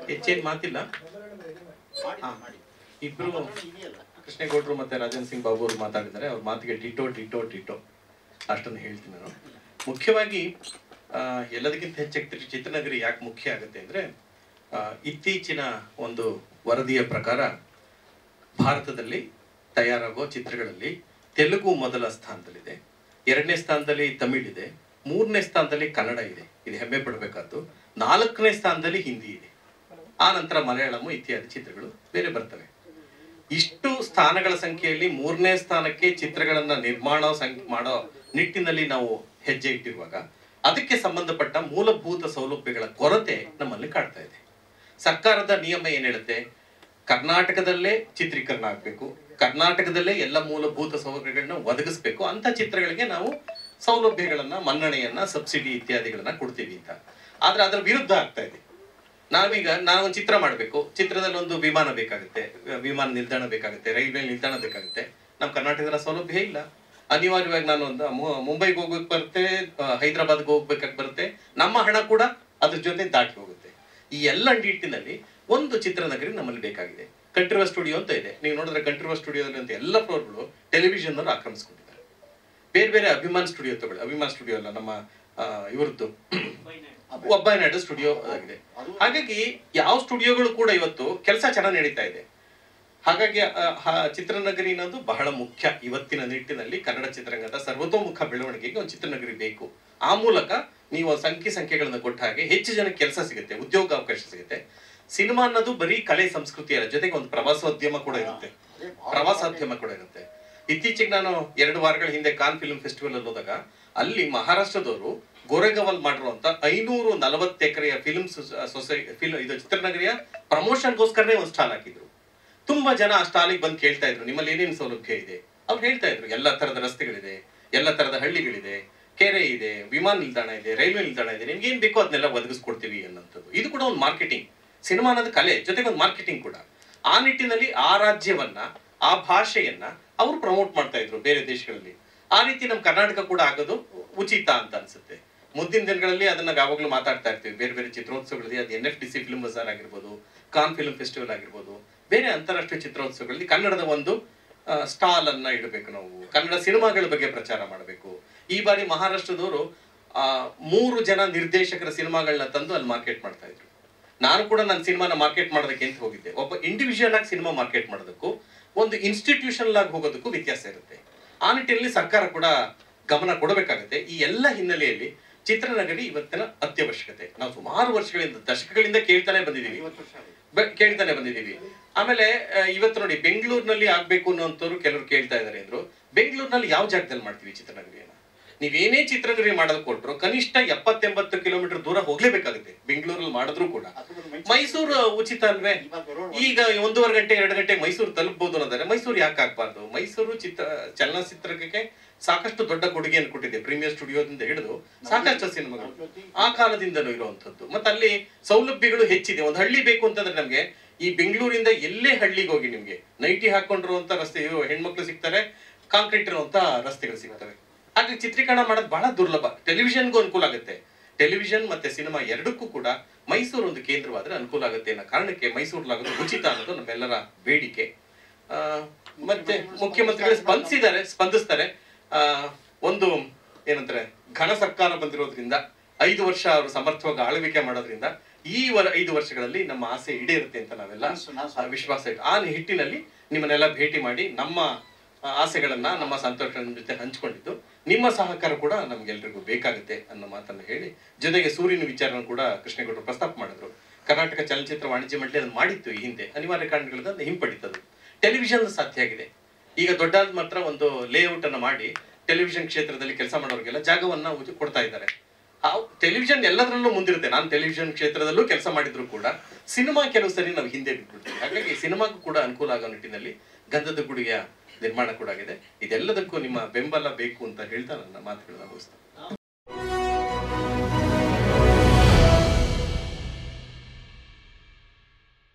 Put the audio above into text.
ಹೆಚ್ಚೇನ್ ಮಾತಿಲ್ಲ ಹಾ. ಇಬ್ರು ಕೃಷ್ಣೇಗೌಡರು ಮತ್ತೆ ರಾಜನ್ ಸಿಂಗ್ ಬಾಬು ಅವರು ಮಾತಾಡಿದ್ದಾರೆ ಅವ್ರ ಮಾತಿಗೆ ಟಿಟೋ ಟಿಟೋ ಟಿಟೋ ಅಷ್ಟನ್ನು ಹೇಳ್ತೀನಿ ನಾನು ಮುಖ್ಯವಾಗಿ ಆ, ಎಲ್ಲದಕ್ಕಿಂತ ಹೆಚ್ಚಾಗಿ ಚಿತ್ರನಗರಿ ಯಾಕೆ ಮುಖ್ಯ ಆಗುತ್ತೆ ಅಂದ್ರೆ ಆ, ಇತ್ತೀಚಿನ ಒಂದು ವರದಿಯ ಪ್ರಕಾರ ಭಾರತದಲ್ಲಿ ತಯಾರಾಗುವ ಚಿತ್ರಗಳಲ್ಲಿ ತೆಲುಗು ಮೊದಲ ಸ್ಥಾನದಲ್ಲಿದೆ ಎರಡನೇ ಸ್ಥಾನದಲ್ಲಿ ತಮಿಳ್ ಇದೆ ಮೂರನೇ ಸ್ಥಾನದಲ್ಲಿ ಕನ್ನಡ ಇದೆ ಇದು ಹೆಮ್ಮೆ ಪಡಬೇಕಾದ್ದು ನಾಲ್ಕನೇ ಸ್ಥಾನದಲ್ಲಿ ಹಿಂದಿ ಇದೆ ಆ ನಂತರ ಮಲಯಾಳಂ ಇತ್ಯಾದಿ ಚಿತ್ರಗಳು ಬೇರೆ ಬರ್ತವೆ ಇಷ್ಟು ಸ್ಥಾನಗಳ ಸಂಖ್ಯೆಯಲ್ಲಿ ಮೂರನೇ ಸ್ಥಾನಕ್ಕೆ ಚಿತ್ರಗಳನ್ನ ನಿರ್ಮಾಣ ಸಂಖ್ಯೆ ಮಾಡೋ ನಿಟ್ಟಿನಲ್ಲಿ ನಾವು ಹೆಜ್ಜೆ ಇಟ್ಟಿರುವಾಗ ಅದಕ್ಕೆ ಸಂಬಂಧಪಟ್ಟ ಮೂಲಭೂತ ಸೌಲಭ್ಯಗಳ ಕೊರತೆ ನಮ್ಮಲ್ಲಿ ಕಾಡ್ತಾ ಇದೆ ಸರ್ಕಾರದ ನಿಯಮ ಏನ್ ಹೇಳುತ್ತೆ ಕರ್ನಾಟಕದಲ್ಲೇ ಚಿತ್ರೀಕರಣ ಆಗ್ಬೇಕು ಕರ್ನಾಟಕದಲ್ಲೇ ಎಲ್ಲ ಮೂಲಭೂತ ಸೌಕರ್ಯಗಳನ್ನ ಒದಗಿಸ್ಬೇಕು ಅಂತ ಚಿತ್ರಗಳಿಗೆ ನಾವು ಸೌಲಭ್ಯಗಳನ್ನ ಮನ್ನಣೆಯನ್ನ ಸಬ್ಸಿಡಿ ಇತ್ಯಾದಿಗಳನ್ನ ಕೊಡ್ತೀವಿ ಅಂತ ಆದ್ರೆ ಅದರ ವಿರುದ್ಧ ಆಗ್ತಾ ಇದೆ ನಾವೀಗ ನಾವೊಂದು ಚಿತ್ರ ಮಾಡಬೇಕು ಚಿತ್ರದಲ್ಲಿ ಒಂದು ವಿಮಾನ ಬೇಕಾಗುತ್ತೆ ವಿಮಾನ ನಿಲ್ದಾಣ ಬೇಕಾಗುತ್ತೆ ರೈಲ್ವೆ ನಿಲ್ದಾಣ ಬೇಕಾಗುತ್ತೆ ನಮ್ಮ ಕರ್ನಾಟಕದ ಸೌಲಭ್ಯ ಇಲ್ಲ ಅನಿವಾರ್ಯವಾಗಿ ನಾನು ಒಂದು ಮು- ಮುಂಬೈಗೆ ಹೋಗ್ಬೇಕು ಬರುತ್ತೆ ಆ, ಹೈದರಾಬಾದ್ಗೆ ಹೋಗ್ಬೇಕಾಗಿ ಬರುತ್ತೆ ನಮ್ಮ ಹಣ ಕೂಡ ಅದ್ರ ಜೊತೆ ದಾಟಿ ಹೋಗುತ್ತೆ ಈ ಎಲ್ಲ ನಿಟ್ಟಿನಲ್ಲಿ ಒಂದು ಚಿತ್ರನಗರಿ ನಮ್ಮಲ್ಲಿ ಬೇಕಾಗಿದೆ ಕಂಠೀರವ ಸ್ಟುಡಿಯೋ ಅಂತ ಇದೆ ನೀವು ನೋಡಿದ್ರೆ ಕಂಠೀರವ ಸ್ಟುಡಿಯೋದಲ್ಲಿ ಅಂತ ಎಲ್ಲ ಫ್ಲೋರ್ಗಳು ಟೆಲಿವಿಷನ್ ಅವರು ಆಕ್ರಮಿಸ್ಕೊಂಡಿದ್ದಾರೆ ಬೇರೆ ಬೇರೆ ಅಭಿಮಾನ್ ಸ್ಟುಡಿಯೋ ತಗೊಳ್ಳಿ ಅಭಿಮಾನ್ ಸ್ಟುಡಿಯೋ ಅಲ್ಲ ನಮ್ಮ ಆ, ಇವ್ರದ್ದು ಒಬ್ಬನಾಡು ಸ್ಟುಡಿಯೋ ಆಗಿದೆ ಹಾಗಾಗಿ ಯಾವ ಸ್ಟುಡಿಯೋಗಳು ಕೂಡ ಇವತ್ತು ಕೆಲಸ ಚೆನ್ನಾಗಿ ನಡೀತಾ ಇದೆ ಹಾಗಾಗಿ ಆ, ಹ- ಚಿತ್ರನಗರಿ ಅನ್ನೋದು ಬಹಳ ಮುಖ್ಯ ಇವತ್ತಿನ ನಿಟ್ಟಿನಲ್ಲಿ ಕನ್ನಡ ಚಿತ್ರರಂಗದ ಸರ್ವತೋಮುಖ ಬೆಳವಣಿಗೆಗೆ ಒಂದು ಚಿತ್ರನಗರಿ ಬೇಕು ಆ ಮೂಲಕ ನೀವು ಸಂಖ್ಯೆ ಸಂಖ್ಯೆಗಳನ್ನು ಕೊಟ್ಟ ಹಾಗೆ ಹೆಚ್ಚು ಜನಕ್ಕೆ ಕೆಲಸ ಸಿಗುತ್ತೆ ಉದ್ಯೋಗ ಅವಕಾಶ ಸಿಗುತ್ತೆ ಸಿನಿಮಾ ಅನ್ನೋದು ಬರೀ ಕಲೆ ಸಂಸ್ಕೃತಿ ಅಲ್ಲ ಜೊತೆಗೆ ಒಂದು ಪ್ರವಾಸೋದ್ಯಮ ಕೂಡ ಇರುತ್ತೆ ಪ್ರವಾಸೋದ್ಯಮ ಕೂಡ ಇರುತ್ತೆ ಇತ್ತೀಚೆಗೆ ನಾನು ಎರಡು ವಾರಗಳ ಹಿಂದೆ ಕಾನ್ ಫಿಲ್ಮ್ ಫೆಸ್ಟಿವಲ್ ಅಲ್ಲಿ ಹೋದಾಗ ಅಲ್ಲಿ ಮಹಾರಾಷ್ಟ್ರದವರು ಗೋರೆಗವಲ್ ಮಾಡಿರುವಂತ ಐನೂರು ನಲವತ್ತು ಎಕರೆಯ ಫಿಲ್ಮ್ ಸೊಸೈ ಫಿಲ್ಮ್ ಇದು ಚಿತ್ರನಗರಿಯ ಪ್ರಮೋಷನ್ಗೋಸ್ಕರನೇ ಒಂದು ಸ್ಟಾಲ್ ಹಾಕಿದ್ರು ತುಂಬಾ ಜನ ಆ ಸ್ಟಾಲಿಗೆ ಬಂದು ಕೇಳ್ತಾ ಇದ್ರು ನಿಮ್ಮಲ್ಲಿ ಏನೇನು ಸೌಲಭ್ಯ ಇದೆ ಅವ್ರು ಹೇಳ್ತಾ ಇದ್ರು ಎಲ್ಲ ತರದ ರಸ್ತೆಗಳಿದೆ ಎಲ್ಲ ತರದ ಹಳ್ಳಿಗಳಿದೆ ಕೆರೆ ಇದೆ ವಿಮಾನ ನಿಲ್ದಾಣ ಇದೆ ರೈಲ್ವೆ ನಿಲ್ದಾಣ ಇದೆ ನಿಮ್ಗೆ ಏನ್ ಬೇಕೋ ಅದನ್ನೆಲ್ಲ ಒದಗಿಸ್ಕೊಡ್ತೀವಿ ಅನ್ನೋಂಥದ್ದು ಇದು ಕೂಡ ಒಂದು ಮಾರ್ಕೆಟಿಂಗ್ ಸಿನಿಮಾ ಅನ್ನೋದು ಕಲೆ ಜೊತೆಗೆ ಒಂದು ಮಾರ್ಕೆಟಿಂಗ್ ಕೂಡ ಆ ನಿಟ್ಟಿನಲ್ಲಿ ಆ ರಾಜ್ಯವನ್ನ ಆ ಭಾಷೆಯನ್ನ ಅವರು ಪ್ರಮೋಟ್ ಮಾಡ್ತಾ ಇದ್ರು ಬೇರೆ ದೇಶಗಳಲ್ಲಿ ಆ ರೀತಿ ನಮ್ಮ ಕರ್ನಾಟಕ ಕೂಡ ಆಗೋದು ಉಚಿತ ಅಂತ ಅನ್ಸುತ್ತೆ ಮುಂದಿನ ದಿನಗಳಲ್ಲಿ ಅದನ್ನ ಯಾವಾಗಲೂ ಮಾತಾಡ್ತಾ ಇರ್ತೀವಿ ಬೇರೆ ಬೇರೆ ಚಿತ್ರೋತ್ಸವಗಳಲ್ಲಿ ಅದು N F D C film bazaar ಆಗಿರ್ಬೋದು ಕಾನ್ ಫಿಲ್ಮ್ ಫೆಸ್ಟಿವಲ್ ಆಗಿರ್ಬೋದು ಬೇರೆ ಅಂತಾರಾಷ್ಟ್ರೀಯ ಚಿತ್ರೋತ್ಸವಗಳಲ್ಲಿ ಕನ್ನಡದ ಒಂದು ಸ್ಟಾಲ್ ಅನ್ನ ಇಡಬೇಕು ನಾವು ಕನ್ನಡ ಸಿನಿಮಾಗಳ ಬಗ್ಗೆ ಪ್ರಚಾರ ಮಾಡಬೇಕು ಈ ಬಾರಿ ಮಹಾರಾಷ್ಟ್ರದವರು ಆ, ಮೂರು ಜನ ನಿರ್ದೇಶಕರ ಸಿನಿಮಾಗಳನ್ನ ತಂದು ಅಲ್ಲಿ ಮಾರ್ಕೆಟ್ ಮಾಡ್ತಾ ಇದ್ರು ನಾನು ಕೂಡ ನನ್ನ ಸಿನಿಮಾನ ಮಾರ್ಕೆಟ್ ಮಾಡೋದಕ್ಕೆ ಅಂತ ಹೋಗಿದ್ದೆ ಒಬ್ಬ ಇಂಡಿವಿಜುವಲ್ ಆಗಿ ಸಿನಿಮಾ ಮಾರ್ಕೆಟ್ ಮಾಡೋದಕ್ಕೂ ಒಂದು ಇನ್ಸ್ಟಿಟ್ಯೂಷನಲ್ ಆಗಿ ಹೋಗೋದಕ್ಕೂ ವ್ಯತ್ಯಾಸ ಇರುತ್ತೆ ಆ ನಿಟ್ಟಿನಲ್ಲಿ ಸರ್ಕಾರ ಕೂಡ ಗಮನ ಕೊಡಬೇಕಾಗುತ್ತೆ ಈ ಎಲ್ಲ ಹಿನ್ನೆಲೆಯಲ್ಲಿ ಚಿತ್ರನಗರಿ ಇವತ್ತಿನ ಅತ್ಯವಶ್ಯಕತೆ ನಾವು ಸುಮಾರು ವರ್ಷಗಳಿಂದ ದಶಕಗಳಿಂದ ಕೇಳ್ತಾನೆ ಬಂದಿದ್ದೀವಿ ಬ- ಕೇಳ್ತಾನೆ ಬಂದಿದ್ದೀವಿ ಆಮೇಲೆ ಆ, ಇವತ್ತು ನೋಡಿ ಬೆಂಗಳೂರಿನಲ್ಲಿ ಆಗ್ಬೇಕು ಅನ್ನೋಂಥವ್ರು ಕೆಲವರು ಕೇಳ್ತಾ ಇದಾರೆ ಅಂದ್ರು ಬೆಂಗಳೂರಿನಲ್ಲಿ ಯಾವ ಜಾಗದಲ್ಲಿ ಮಾಡ್ತೀವಿ ಚಿತ್ರನಗರಿಯನ್ನ ನೀವೇನೇ ಚಿತ್ರನಗರಿ ಮಾಡೋದು ಕೊಟ್ರು ಕನಿಷ್ಠ ಎಪ್ಪತ್ತೆಂಬತ್ತು ಕಿಲೋಮೀಟರ್ ದೂರ ಹೋಗ್ಲೇಬೇಕಾಗುತ್ತೆ ಬೆಂಗಳೂರಲ್ಲಿ ಮಾಡಿದ್ರು ಕೂಡ ಮೈಸೂರು ಉಚಿತ ಅಲ್ವೇ ಈಗ ಒಂದೂವರೆ ಗಂಟೆ ಎರಡು ಗಂಟೆ ಮೈಸೂರು ತಲುಪಬಹುದು ಅನ್ನೋದಾದ್ರೆ ಮೈಸೂರು ಯಾಕೆ ಆಗ್ಬಾರ್ದು ಮೈಸೂರು ಚಿತ್ರ ಚಲನಚಿತ್ರಕ್ಕೆ ಸಾಕಷ್ಟು ದೊಡ್ಡ ಕೊಡುಗೆಯನ್ನು ಕೊಟ್ಟಿದೆ ಪ್ರೀಮಿಯರ್ ಸ್ಟುಡಿಯೋದಿಂದ ಹಿಡಿದು ಸಾಕಷ್ಟು ಸಿನಿಮಾಗಳು ಆ ಕಾಲದಿಂದಲೂ ಇರುವಂತದ್ದು ಮತ್ತೆ ಅಲ್ಲಿ ಸೌಲಭ್ಯಗಳು ಹೆಚ್ಚಿದೆ ಒಂದು ಹಳ್ಳಿ ಬೇಕು ಅಂತಂದ್ರೆ ನಮ್ಗೆ ಈ ಬೆಂಗಳೂರಿಂದ ಎಲ್ಲೇ ಹಳ್ಳಿಗೆ ಹೋಗಿ ನಿಮ್ಗೆ ನೈಟಿ ಹಾಕೊಂಡಿರುವಂತ ರಸ್ತೆ ಇವು ಹೆಣ್ಮಕ್ಳು ಸಿಗ್ತಾರೆ ಕಾಂಕ್ರೀಟ್ ಇರುವಂತ ರಸ್ತೆಗಳು ಸಿಗ್ತವೆ ಹಾಗೆ ಚಿತ್ರೀಕರಣ ಮಾಡೋದು ಬಹಳ ದುರ್ಲಭ ಟೆಲಿವಿಷನ್ಗೂ ಅನುಕೂಲ ಆಗುತ್ತೆ ಟೆಲಿವಿಷನ್ ಮತ್ತೆ ಸಿನಿಮಾ ಎರಡಕ್ಕೂ ಕೂಡ ಮೈಸೂರು ಒಂದು ಕೇಂದ್ರವಾದ್ರೆ ಅನುಕೂಲ ಆಗುತ್ತೆ ಅನ್ನೋ ಕಾರಣಕ್ಕೆ ಮೈಸೂರಲ್ಲಾಗೋದು ಉಚಿತ ಅನ್ನೋದು ನಮ್ಮೆಲ್ಲರ ಬೇಡಿಕೆ ಆ, ಮತ್ತೆ ಮುಖ್ಯಮಂತ್ರಿಗಳು ಸ್ಪಂದಿಸಿದ್ದಾರೆ ಸ್ಪಂದಿಸ್ತಾರೆ ಆ, ಒಂದು ಏನಂತಾರೆ ಘನ ಸರ್ಕಾರ ಬಂದಿರೋದ್ರಿಂದ ಐದು ವರ್ಷ ಅವರು ಸಮರ್ಥವಾಗಿ ಆಳ್ವಿಕೆ ಮಾಡೋದ್ರಿಂದ ಈ ವರ ಐದು ವರ್ಷಗಳಲ್ಲಿ ನಮ್ಮ ಆಸೆ ಈಡೇರುತ್ತೆ ಅಂತ ನಾವೆಲ್ಲ ಆ, ವಿಶ್ವಾಸ ಇಟ್ಟು ಆ ಹಿಟ್ಟಿನಲ್ಲಿ ನಿಮ್ಮನ್ನೆಲ್ಲ ಭೇಟಿ ಮಾಡಿ ನಮ್ಮ ಆ, ಆಸೆಗಳನ್ನ ನಮ್ಮ ಸಂತೋಷದ ಜೊತೆ ಹಂಚ್ಕೊಂಡಿದ್ದು ನಿಮ್ಮ ಸಹಕಾರ ಕೂಡ ನಮ್ಗೆಲ್ರಿಗೂ ಬೇಕಾಗುತ್ತೆ ಅನ್ನೋ ಮಾತನ್ನ ಹೇಳಿ ಜೊತೆಗೆ ಸೂರ್ಯನ ವಿಚಾರನ ಕೂಡ ಕೃಷ್ಣೇಗೌಡರು ಪ್ರಸ್ತಾಪ ಮಾಡಿದ್ರು ಕರ್ನಾಟಕ ಚಲನಚಿತ್ರ ವಾಣಿಜ್ಯ ಮಂಡಳಿ ಅದನ್ನ ಮಾಡಿತ್ತು ಈ ಹಿಂದೆ ಅನಿವಾರ್ಯ ಕಾರಣಗಳಿಂದ ಅದು ಹಿಂಪಡಿತದು ಟೆಲಿವಿಷನ್ ಸಾಧ್ಯ ಆಗಿದೆ ಈಗ ದೊಡ್ಡಾದ ಮಾತ್ರ ಒಂದು ಲೇಔಟ್ ಅನ್ನ ಮಾಡಿ ಟೆಲಿವಿಷನ್ ಕ್ಷೇತ್ರದಲ್ಲಿ ಕೆಲಸ ಮಾಡೋರಿಗೆಲ್ಲ ಜಾಗವನ್ನ ಉಚಿ- ಕೊಡ್ತಾ ಇದ್ದಾರೆ ಟೆಲಿವಿಷನ್ ಎಲ್ಲದರಲ್ಲೂ ಮುಂದಿರುತ್ತೆ ನಾನು ಟೆಲಿವಿಷನ್ ಕ್ಷೇತ್ರದಲ್ಲೂ ಕೆಲಸ ಮಾಡಿದ್ರು ಕೂಡ ಸಿನಿಮಾ ಕೆಲವು ಸರಿ ನಾವು ಹಿಂದೆ ಬಿಟ್ಬಿಡ್ತೀವಿ ಹಾಗಾಗಿ ಸಿನಿಮಾಗೂ ಕೂಡ ಅನುಕೂಲ ಆಗೋ ನಿಟ್ಟಿನಲ್ಲಿ ಗಂಧದ ಗುಡಿಯ ನಿರ್ಮಾಣ ಕೂಡ ಆಗಿದೆ ಇದೆಲ್ಲದಕ್ಕೂ ನಿಮ್ಮ ಬೆಂಬಲ ಬೇಕು ಅಂತ ಹೇಳ್ತಾ ನನ್ನ ಮಾತುಗಳನ್ನ ಮುಗಿಸ್ತೇನೆ